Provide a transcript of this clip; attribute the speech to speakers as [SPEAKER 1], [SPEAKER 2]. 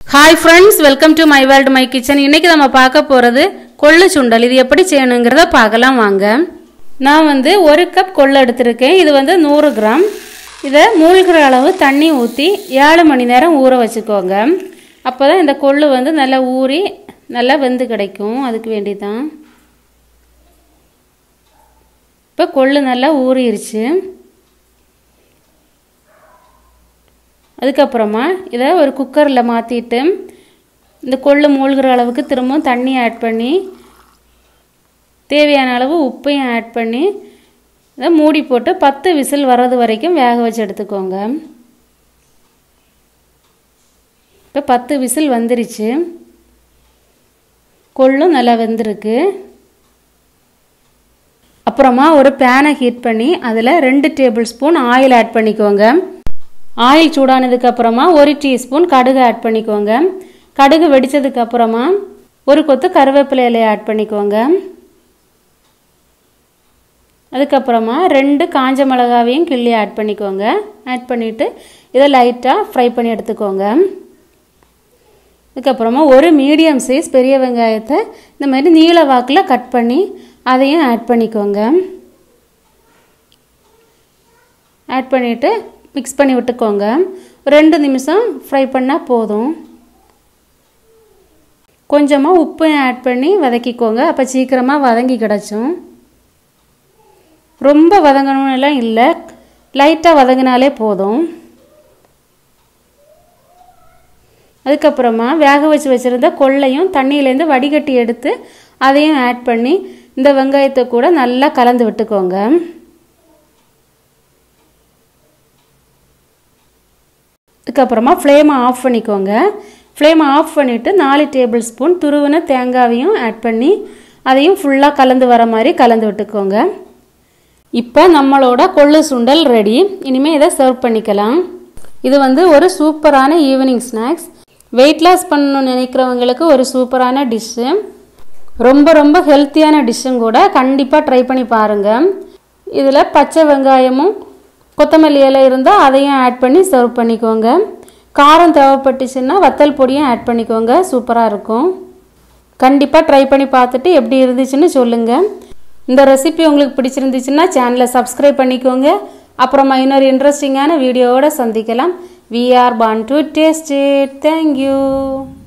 [SPEAKER 1] hi friends welcome to my world my kitchen இன்னைக்கு நம்ம பார்க்க போகிறது கொள்ளு சுண்டல் இது எப்படி செய்யணுங்கிறத பார்க்கலாம் வாங்க நான் வந்து ஒரு கப் கொள்ளு எடுத்திருக்கேன் இது வந்து நூறு கிராம் இதை மூழ்கிற அளவு தண்ணி ஊற்றி ஏழு மணி நேரம் ஊற வச்சுக்கோங்க அப்போ தான் இந்த கொள்ளு வந்து நல்லா ஊறி நல்லா வெந்து கிடைக்கும் அதுக்கு வேண்டி தான் இப்போ கொள்ளு நல்லா ஊறிடுச்சு அதுக்கப்புறமா இதை ஒரு குக்கரில் மாற்றிட்டு இந்த கொள்ளு மூழ்கிற அளவுக்கு திரும்பவும் தண்ணி ஆட் பண்ணி தேவையான அளவு உப்பையும் ஆட் பண்ணி இதை மூடி போட்டு பத்து விசில் வர்றது வரைக்கும் வேக வச்சு எடுத்துக்கோங்க இப்போ பத்து விசில் வந்துருச்சு கொள்ளும் நல்லா வெந்திருக்கு அப்புறமா ஒரு பேனை ஹீட் பண்ணி அதில் ரெண்டு டேபிள் ஸ்பூன் ஆயில் ஆட் பண்ணிக்கோங்க ஆயில் சூடானதுக்கு அப்புறமா ஒரு டீஸ்பூன் கடுகு ஆட் பண்ணிக்கோங்க கடுகு வெடித்ததுக்கு அப்புறமா ஒரு கொத்து கருவேப்பிலை இலையை ஆட் பண்ணிக்கோங்க அதுக்கப்புறமா ரெண்டு காஞ்ச மிளகாவையும் கிள்ளி ஆட் பண்ணிக்கோங்க ஆட் பண்ணிவிட்டு இதை லைட்டாக ஃப்ரை பண்ணி எடுத்துக்கோங்க அதுக்கப்புறமா ஒரு மீடியம் சைஸ் பெரிய வெங்காயத்தை இந்த மாதிரி நீல வாக்கில் கட் பண்ணி அதையும் ஆட் பண்ணிக்கோங்க ஆட் பண்ணிவிட்டு மிக்ஸ் பண்ணி விட்டுக்கோங்க ரெண்டு நிமிஷம் ஃப்ரை பண்ணால் போதும் கொஞ்சமாக உப்பையும் ஆட் பண்ணி வதக்கிக்கோங்க அப்போ சீக்கிரமாக வதங்கி கிடச்சும் ரொம்ப வதங்கணும்னு எல்லாம் இல்லை லைட்டாக வதங்கினாலே போதும் அதுக்கப்புறமா வேக வச்சு வச்சுருந்த கொள்ளையும் தண்ணியிலேருந்து வடிகட்டி எடுத்து அதையும் ஆட் பண்ணி இந்த வெங்காயத்தை கூட நல்லா கலந்து விட்டுக்கோங்க அதுக்கப்புறமா ஃப்ளேமை ஆஃப் பண்ணிக்கோங்க ஃப்ளேமை ஆஃப் பண்ணிவிட்டு நாலு டேபிள் ஸ்பூன் துருவின தேங்காவையும் ஆட் பண்ணி அதையும் ஃபுல்லாக கலந்து வர மாதிரி கலந்து விட்டுக்கோங்க இப்போ நம்மளோட கொள்ளு சுண்டல் ரெடி இனிமேல் இதை சர்வ் பண்ணிக்கலாம் இது வந்து ஒரு சூப்பரான ஈவினிங் ஸ்நாக்ஸ் வெயிட் லாஸ் பண்ணணும்னு நினைக்கிறவங்களுக்கு ஒரு சூப்பரான டிஷ்ஷு ரொம்ப ரொம்ப ஹெல்த்தியான டிஷ்ஷும் கூட கண்டிப்பாக ட்ரை பண்ணி பாருங்கள் இதில் பச்சை வெங்காயமும் கொத்தமல்லி இலை இருந்தால் அதையும் ஆட் பண்ணி சர்வ் பண்ணிக்கோங்க காரம் தேவைப்பட்டுச்சுன்னா வத்தல் பொடியும் ஆட் பண்ணிக்கோங்க சூப்பராக இருக்கும் கண்டிப்பாக ட்ரை பண்ணி பார்த்துட்டு எப்படி இருந்துச்சுன்னு சொல்லுங்கள் இந்த ரெசிபி உங்களுக்கு பிடிச்சிருந்துச்சுன்னா சேனலை சப்ஸ்கிரைப் பண்ணிக்கோங்க அப்புறமா இன்னொரு இன்ட்ரெஸ்டிங்கான வீடியோவோட சந்திக்கலாம் we are bound to taste it thank you